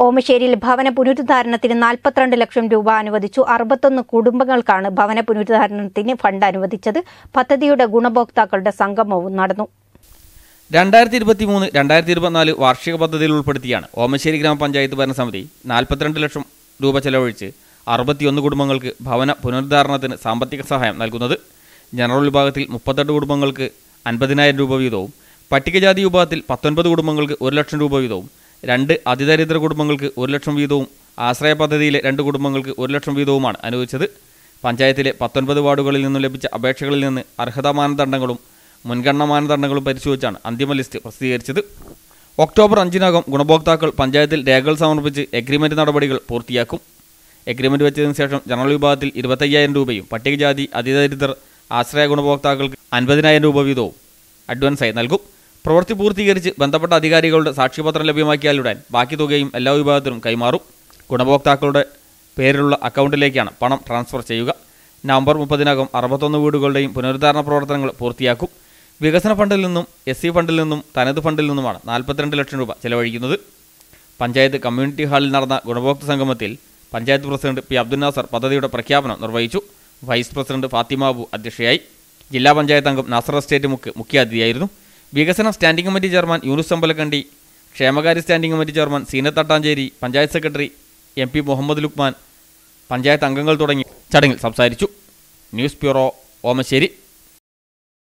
ഓമശ്ശേരിയിൽ ഭവന പുനരുദ്ധാരണത്തിന് നാൽപ്പത്തിരണ്ട് ലക്ഷം രൂപ അനുവദിച്ചു അറുപത്തൊന്ന് കുടുംബങ്ങൾക്കാണ് ഭവന പുനരുദ്ധാരണത്തിന് ഫണ്ട് അനുവദിച്ചത് പദ്ധതിയുടെ ഗുണഭോക്താക്കളുടെ സംഗമവും നടന്നു രണ്ടായിരത്തി ഇരുപത്തി മൂന്ന് രണ്ടായിരത്തി ഇരുപത്തിനാല് വാർഷിക പദ്ധതിയിൽ ഉൾപ്പെടുത്തിയാണ് ഓമശ്ശേരി ഗ്രാമപഞ്ചായത്ത് ഭരണസമിതി നാൽപ്പത്തിരണ്ട് ലക്ഷം രൂപ ചെലവഴിച്ച് അറുപത്തിയൊന്ന് കുടുംബങ്ങൾക്ക് ഭവന പുനരുദ്ധാരണത്തിന് സാമ്പത്തിക സഹായം നൽകുന്നത് ജനറൽ വിഭാഗത്തിൽ മുപ്പത്തെട്ട് കുടുംബങ്ങൾക്ക് അൻപതിനായിരം രൂപ വീതവും പട്ടികജാതി വിഭാഗത്തിൽ പത്തൊൻപത് കുടുംബങ്ങൾക്ക് ഒരു ലക്ഷം രൂപ വീതവും രണ്ട് അതിദരിദ്ര കുടുംബങ്ങൾക്ക് ഒരു ലക്ഷം വീതവും ആശ്രയ പദ്ധതിയിലെ രണ്ട് കുടുംബങ്ങൾക്ക് ഒരു ലക്ഷം വീതവുമാണ് അനുവദിച്ചത് പഞ്ചായത്തിലെ പത്തൊൻപത് വാർഡുകളിൽ നിന്നും ലഭിച്ച അപേക്ഷകളിൽ നിന്ന് അർഹതാ മാനദണ്ഡങ്ങളും മുൻഗണനാ മാനദണ്ഡങ്ങളും പരിശോധിച്ചാണ് അന്തിമ ലിസ്റ്റ് പ്രസിദ്ധീകരിച്ചത് ഒക്ടോബർ അഞ്ചിനകം ഗുണഭോക്താക്കൾ പഞ്ചായത്തിൽ രേഖകൾ സമർപ്പിച്ച് എഗ്രിമെന്റ് നടപടികൾ പൂർത്തിയാക്കും എഗ്രിമെന്റ് വെച്ചതിന് ശേഷം ജനറൽ വിഭാഗത്തിൽ ഇരുപത്തയ്യായിരം രൂപയും പട്ടികജാതി അതിദരിദ്രർ ആശ്രയ ഗുണഭോക്താക്കൾക്ക് അൻപതിനായിരം രൂപ വീതവും അഡ്വാൻസായി നൽകും പ്രവൃത്തി പൂർത്തീകരിച്ച് ബന്ധപ്പെട്ട അധികാരികളുടെ സാക്ഷ്യപത്രം ലഭ്യമാക്കിയാലുടൻ ബാക്കി തുകയും എല്ലാ വിഭാഗത്തിലും കൈമാറും ഗുണഭോക്താക്കളുടെ പേരിലുള്ള അക്കൗണ്ടിലേക്കാണ് പണം ട്രാൻസ്ഫർ ചെയ്യുക നവംബർ മുപ്പതിനകം അറുപത്തൊന്ന് വീടുകളുടെയും പുനരുദ്ധാരണ പ്രവർത്തനങ്ങൾ പൂർത്തിയാക്കും വികസന ഫണ്ടിൽ നിന്നും എസ് സി ഫണ്ടിൽ നിന്നും തനത് ഫണ്ടിൽ നിന്നുമാണ് നാൽപ്പത്തിരണ്ട് ലക്ഷം രൂപ ചെലവഴിക്കുന്നത് പഞ്ചായത്ത് കമ്മ്യൂണിറ്റി ഹാളിൽ നടന്ന ഗുണഭോക്തൃ സംഗമത്തിൽ പഞ്ചായത്ത് പ്രസിഡന്റ് പി അബ്ദുൽ നാസർ പദ്ധതിയുടെ പ്രഖ്യാപനം നിർവഹിച്ചു വൈസ് പ്രസിഡന്റ് ഫാത്തിമാബു അധ്യക്ഷയായി ജില്ലാ പഞ്ചായത്ത് അംഗം നാസർ എസ്റ്റേറ്റ് മുക്ക് മുഖ്യാതിഥിയായിരുന്നു വികസന standing committee chairman Yunus Ambalakandi ക്ഷേമകാര്യ standing committee chairman Zeenath Thattancheri panchayat secretary M P Muhammad Lukman panchayat അംഗങ്ങൾ തുടങ്ങി ചടങ്ങിൽ സംസാരിച്ചു ന്യൂസ് ബ്യൂറോ ഓമശ്ശേരി